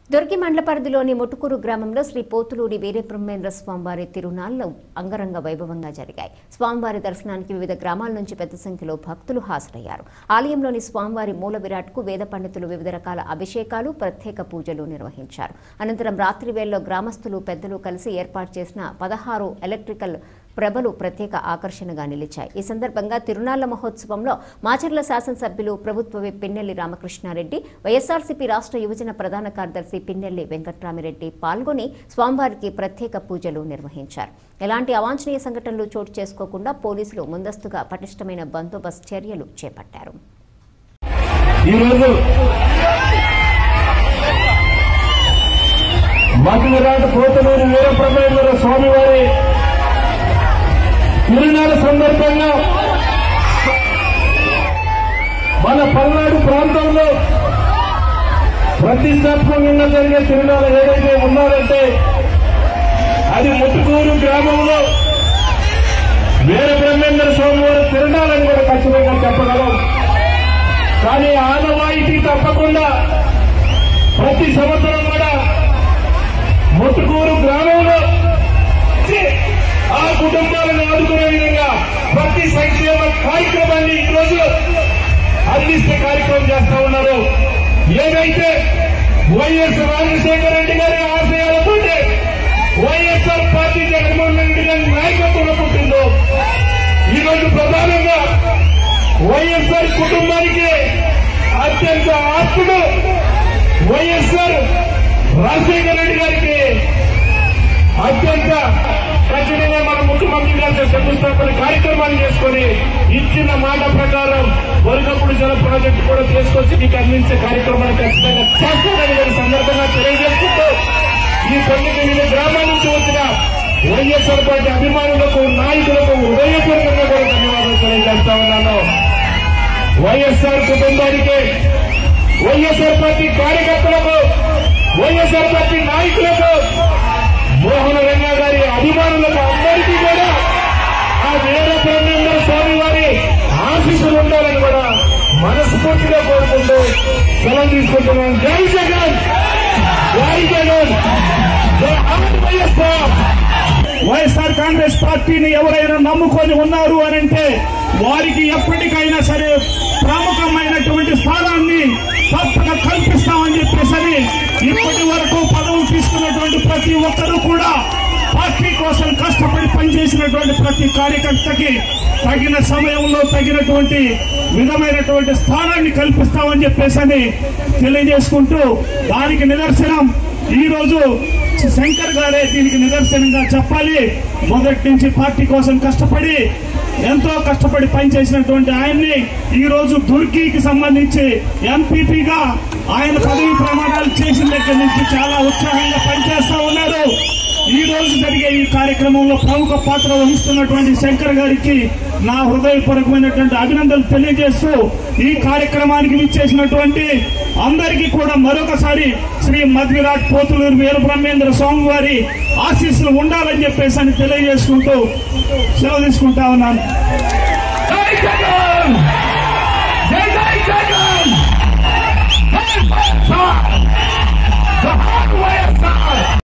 దొరికి మండల పరిధిలోని ముటుకూరు గ్రామంలో శ్రీ పోతులూరి వీరబ్రహ్మేంద్ర స్వామివారి తిరునాళ్లు అంగరంగ వైభవంగా జరిగాయి స్వామివారి దర్శనానికి వివిధ గ్రామాల నుంచి పెద్ద సంఖ్యలో భక్తులు హాజరయ్యారు ఆలయంలోని స్వామివారి మూల విరాట్కు వేద పండితులు వివిధ రకాల అభిషేకాలు ప్రత్యేక పూజలు నిర్వహించారు అనంతరం రాత్రి వేళలో గ్రామస్తులు పెద్దలు కలిసి ఏర్పాటు చేసిన పదహారు ఎలక్ట్రికల్ ప్రభలు ప్రత్యేక ఆకర్షణగా నిలిచాయి ఈ సందర్భంగా తిరునాళ్ల మహోత్సవంలో మాచర్ల శాసనసభ్యులు ప్రభుత్వ విప్ పిన్నెల్లి రామకృష్ణారెడ్డి వైఎస్ఆర్సీపీ రాష్ట్ర యువజన ప్రధాన కార్యదర్శి పిన్నెల్లి వెంకట్రామిరెడ్డి పాల్గొని స్వామివారికి ప్రత్యేక పూజలు నిర్వహించారు ఎలాంటి అవాంఛనీయ సంఘటనలు చోటు చేసుకోకుండా పోలీసులు ముందస్తుగా పటిష్టమైన బందోబస్తు చర్యలు చేపట్టారు ఈరోజు మధురాట పోతలూరి వీరబ్రహ్మేంద్ర స్వామి వారి తిరునాళ్ళ సందర్భంగా మన పల్నాడు ప్రాంతంలో ప్రతిష్టాత్మకంగా జరిగే తిరునాళ్ళు ఏదైతే ఉన్నారంటే అది ముట్టుకూరు గ్రామంలో వీరబ్రహ్మేంద్ర స్వామి వారి తిరునాళ్ళని కూడా ఖచ్చితంగా చెప్పగలం కానీ ఆనవాయితీ తప్పకుండా ప్రతి సంవత్సరం కూడా ముట్టుకూరు గ్రామంలో ఆ కుటుంబాలను ఆదుకునే విధంగా ప్రతి సంక్షేమ కార్యక్రమాన్ని ఈరోజు అందిస్తే కార్యక్రమం చేస్తా ఉన్నారు ఏదైతే వైఎస్ రాజశేఖర రెడ్డి గారి ఆశయాలతో వైఎస్ఆర్ పార్టీ జగన్మోహన్ రెడ్డి గారి నాయకత్వంలో పుట్టిందో ఈరోజు ప్రధానంగా వైఎస్ఆర్ కుటుంబానికి అత్యంత ఆత్ముడు వైఎస్ఆర్ రాజశేఖర రెడ్డి గారికి అత్యంత ఖచ్చితంగా మన ముఖ్యమంత్రి గారి శంకుస్థాపన కార్యక్రమాన్ని చేసుకుని ఇచ్చిన మాట ప్రకారం వరకప్పుడు జల ప్రాజెక్టు కూడా తీసుకొచ్చి మీకు అందించే కార్యక్రమాన్ని ఖచ్చితంగా చేస్తానని గారి సందర్భంగా తెలియజేసుకుంటూ ఈ తొమ్మిది ఎనిమిది గ్రామాల నుంచి వచ్చిన వైఎస్ఆర్ పార్టీ అభిమానులకు నాయకులకు హృదయపూర్వకంగా కూడా ధన్యవాదాలు తెలియజేస్తా ఉన్నాను వైఎస్ఆర్ కుటుంబానికి వైఎస్ఆర్ పార్టీ కార్యకర్తలకు వైఎస్ఆర్ పార్టీ నాయకులకు మోహన రంగా గారి అభిమానులకు అందరికీ కూడా ఆ వీర బ్రహ్మేంద్ర స్వామి వారి ఆశీస్సులు ఉండాలని కూడా మనస్ఫూర్తిగా కోరుకుంటూ సెలవు తీసుకుంటున్నాను జై జగన్ జై జగన్ జై అమర్ వైఎస్ఆర్ వైఎస్ఆర్ కాంగ్రెస్ పార్టీని ఎవరైనా నమ్ముకొని ఉన్నారు అని అంటే వారికి ఎప్పటికైనా సరే ప్రముఖమైనటువంటి స్థానాన్ని తప్పక కల్పిస్తామని చెప్పేసి ఇప్పటి వరకు పదవులు తీసుకున్నటువంటి ప్రతి ఒక్కరూ కూడా పార్టీ కోసం కష్టపడి పనిచేసినటువంటి ప్రతి కార్యకర్తకి తగిన సమయంలో తగినటువంటి విధమైనటువంటి స్థానాన్ని కల్పిస్తామని చెప్పేసి తెలియజేసుకుంటూ దానికి నిదర్శనం ఈ రోజు శంకర్ గారే దీనికి నిదర్శనంగా చెప్పాలి మొదటి నుంచి పార్టీ కోసం కష్టపడి ఎంతో కష్టపడి పనిచేసినటువంటి ఆయన్ని ఈ రోజు దుర్గికి సంబంధించి ఎంపీపీగా ఆయన పదవి ప్రమాణాలు చేసిన దగ్గర నుంచి చాలా ఉత్సాహంగా పనిచేస్తా ఉన్నారు ఈ రోజు జరిగే ఈ కార్యక్రమంలో ప్రముఖ పాత్ర వహిస్తున్నటువంటి శంకర్ గారికి నా హృదయపూర్వకమైనటువంటి అభినందనలు తెలియజేస్తూ ఈ కార్యక్రమానికి విచ్చేసినటువంటి అందరికీ కూడా మరొకసారి శ్రీ మధ్విరాట్ పోతులూరు వీరబ్రహ్మేంద్ర స్వామి వారి ఆశీస్సులు ఉండాలని చెప్పేసి అని తెలియజేసుకుంటూ సెలవు తీసుకుంటా ఉన్నాను జై జగన్ జై జై జగన్ జై వైఎస్ఆర్! జై వైఎస్ఆర్!